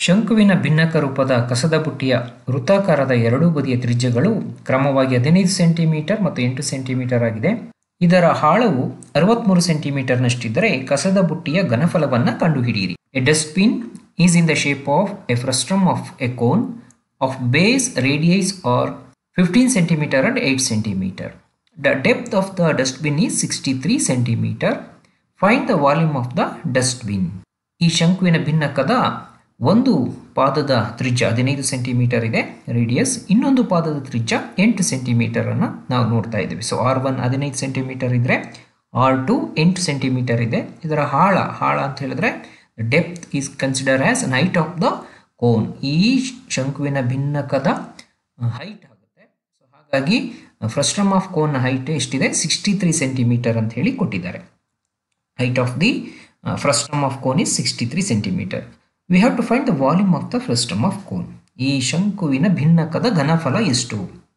ಶಂಕುವಿನ ಭಿನ್ನಕ ರೂಪದ ಕಸದ ಬುಟ್ಟಿಯ ವೃತ್ತಾಕಾರದ ಎರಡೂ ಬದಿಯ ತ್ರಿಜ್ಯಗಳು ಕ್ರಮವಾಗಿ ಹದಿನೈದು ಸೆಂಟಿಮೀಟರ್ ಮತ್ತು ಎಂಟು ಸೆಂಟಿಮೀಟರ್ ಆಗಿದೆ ಇದರ ಆಳವು ಅರವತ್ಮೂರು ಸೆಂಟಿಮೀಟರ್ನಷ್ಟಿದ್ದರೆ ಕಸದ ಬುಟ್ಟಿಯ ಘನಫಲವನ್ನು ಕಂಡುಹಿಡಿಯಿರಿ a dustbin is in the shape of a frustum of a cone of base radius R fifteen centimetre and eight centimetre the depth of the dustbin is sixty three centimetre find the volume of the dustbin ಈ ಶಂಕುವಿನ ಭಿನ್ನಕದ ಒಂದು ಪಾದದ ತ್ರಿಜ್ಯ ಹದಿನೈದು centimetre ಇದೆ radius ಇನ್ನೊಂದು ಪಾದದ ತ್ರಿಜ್ಯ ಎಂಟು ಸೆಂಟಿಮೀಟರ್ ಅನ್ನು ನಾವು ನೋಡ್ತಾ ಇದ್ದೀವಿ ಸೊ ಆರ್ ಒನ್ ಹದಿನೈದು ಸೆಂಟಿಮೀಟರ್ ಇದ್ದರೆ ಆರ್ ಟು ಎಂಟು ಸೆಂಟಿಮೀಟರ್ ಇದೆ ಇದರ ಆಳ ಆಳ ಅಂತ ಹೇಳಿದ್ರೆ depth is consider as height of the cone ಈ ಶಂಕುವಿನ ಭಿನ್ನಕದ ಹೈಟ್ ಆಗುತ್ತೆ ಸೊ ಹಾಗಾಗಿ ಫ್ರಸ್ಟ್ರಮ್ ಆಫ್ ಕೋನ್ ಹೈಟ್ ಎಷ್ಟಿದೆ ಸಿಕ್ಸ್ಟಿ ತ್ರೀ ಸೆಂಟಿಮೀಟರ್ ಅಂತ ಹೇಳಿ ಕೊಟ್ಟಿದ್ದಾರೆ height of the uh, frustum of cone is 63 centimeter. We have to find the volume of the frustum of cone. ಈ ಶಂಕುವಿನ ಭಿನ್ನಕದ ಘನಫಲ ಎಷ್ಟು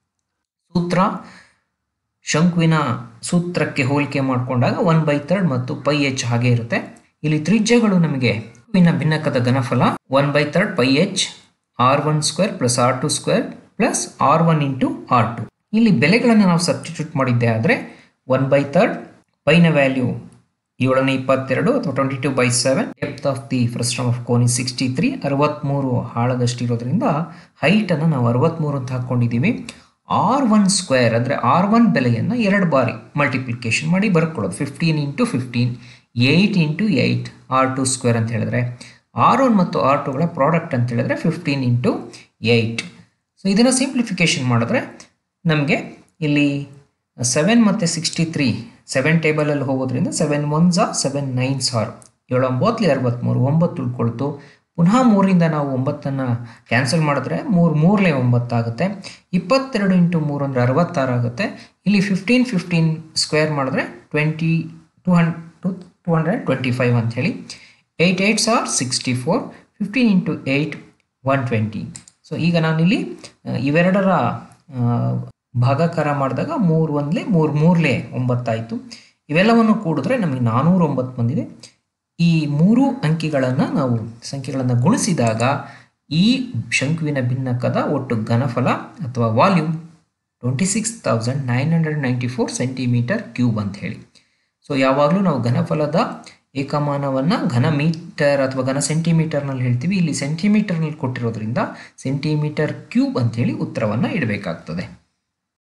ಸೂತ್ರ ಶಂಕುವಿನ ಸೂತ್ರಕ್ಕೆ ಹೋಲಿಕೆ ಮಾಡಿಕೊಂಡಾಗ ಒನ್ ಬೈ ತರ್ಡ್ ಮತ್ತು ಪೈ ಎಚ್ ಹಾಗೆ ಇರುತ್ತೆ ಇಲ್ಲಿ ತ್ರಿಜ್ಯಗಳು ನಮಗೆ ಶಂಕುವಿನ ಭಿನ್ನಕದ ಘನಫಲ one by third pi H R one square plus R two square plus R one into R two ಇಲ್ಲಿ ಬೆಲೆಗಳನ್ನು ನಾವು ಸಬ್ಸ್ಟಿಟ್ಯೂಟ್ ಮಾಡಿದ್ದೆ ಆದರೆ ಒನ್ ಬೈ ತರ್ಡ್ ಪೈನ ವ್ಯಾಲ್ಯೂ ಏಳನೇ ಇಪ್ಪತ್ತೆರಡು ಅಥವಾ twenty two by seven depth of the frustum of cone is sixty three ಅರವತ್ತ್ಮೂರು ಆಳದಷ್ಟಿರೋದ್ರಿಂದ ಹೈಟನ್ನು ನಾವು ಅರವತ್ತ್ಮೂರು ಅಂತ ಹಾಕ್ಕೊಂಡಿದ್ದೀವಿ ಆರ್ ಒನ್ ಸ್ಕ್ವೇರ್ ಅಂದರೆ ಆರ್ ಒನ್ ಬೆಲೆಯನ್ನು ಎರಡು ಬಾರಿ ಮಲ್ಟಿಪ್ಲಿಕೇಶನ್ ಮಾಡಿ ಬರ್ಕೊಳ್ಳೋದು fifteen into fifteen eight into eight R two square ಅಂತ ಹೇಳಿದ್ರೆ ಆರ್ ಒನ್ ಮತ್ತು ಆರ್ ಟುಗಳ ಪ್ರಾಡಕ್ಟ್ ಅಂತ ಹೇಳಿದ್ರೆ ಫಿಫ್ಟೀನ್ ಇಂಟು ಏಯ್ಟ್ ಸೊ ಇದನ್ನು ಸಿಂಪ್ಲಿಫಿಕೇಶನ್ ಮಾಡಿದ್ರೆ ನಮಗೆ ಇಲ್ಲಿ ಸೆವೆನ್ ಮತ್ತು ಸಿಕ್ಸ್ಟಿ ತ್ರೀ ಸೆವೆನ್ ಟೇಬಲಲ್ಲಿ ಹೋಗೋದ್ರಿಂದ seven ones seven nines or ಏಳು ಒಂಬತ್ತಲಿ ಅರವತ್ತ್ಮೂರು ಒಂಬತ್ತು ಉಳ್ಕೊಳ್ತು ಪುನಃ ಮೂರಿಂದ ನಾವು ಒಂಬತ್ತನ್ನು ಕ್ಯಾನ್ಸಲ್ ಮಾಡಿದ್ರೆ ಮೂರು ಮೂರಲೇ ಒಂಬತ್ತಾಗುತ್ತೆ ಇಪ್ಪತ್ತೆರಡು ಇಂಟು ಮೂರು ಅಂದರೆ ಅರವತ್ತಾರು ಆಗುತ್ತೆ ಇಲ್ಲಿ ಫಿಫ್ಟೀನ್ ಫಿಫ್ಟೀನ್ ಸ್ಕ್ವೇರ್ ಮಾಡಿದ್ರೆ twenty two hund two two hundred twenty five ಅಂಥೇಳಿ eight eights or sixty four fifteen into eight one twenty so ಈಗ ನಾನಿಲ್ಲಿ ಇವೆರಡರ ಭಾಗಾಕಾರ ಮಾಡಿದಾಗ ಮೂರು ಒಂದಲೇ ಮೂರು ಮೂರಲೇ ಒಂಬತ್ತಾಯಿತು ಇವೆಲ್ಲವನ್ನು ಕೂಡಿದ್ರೆ ನಮಗೆ ನಾನ್ನೂರ ಒಂಬತ್ತು ಬಂದಿದೆ ಈ ಮೂರು ಅಂಕಿಗಳನ್ನು ನಾವು ಸಂಖ್ಯೆಗಳನ್ನು ಗುಣಿಸಿದಾಗ ಈ ಶಂಕುವಿನ ಭಿನ್ನಕದ ಒಟ್ಟು ಘನಫಲ ಅಥವಾ volume twenty six thousand nine hundred ninety four centimetre cube ಅಂತ ಹೇಳಿ ಸೊ ಯಾವಾಗಲೂ ನಾವು ಘನಫಲದ ಏಕಮಾನವನ್ನು ಘನ ಮೀಟರ್ ಅಥವಾ ಘನ ಸೆಂಟಿಮೀಟರ್ನಲ್ಲಿ ಹೇಳ್ತೀವಿ ಇಲ್ಲಿ ಸೆಂಟಿಮೀಟರ್ನಲ್ಲಿ ಕೊಟ್ಟಿರೋದ್ರಿಂದ ಸೆಂಟಿಮೀಟರ್ ಕ್ಯೂಬ್ ಅಂತೇಳಿ ಉತ್ತರವನ್ನು ಇಡಬೇಕಾಗ್ತದೆ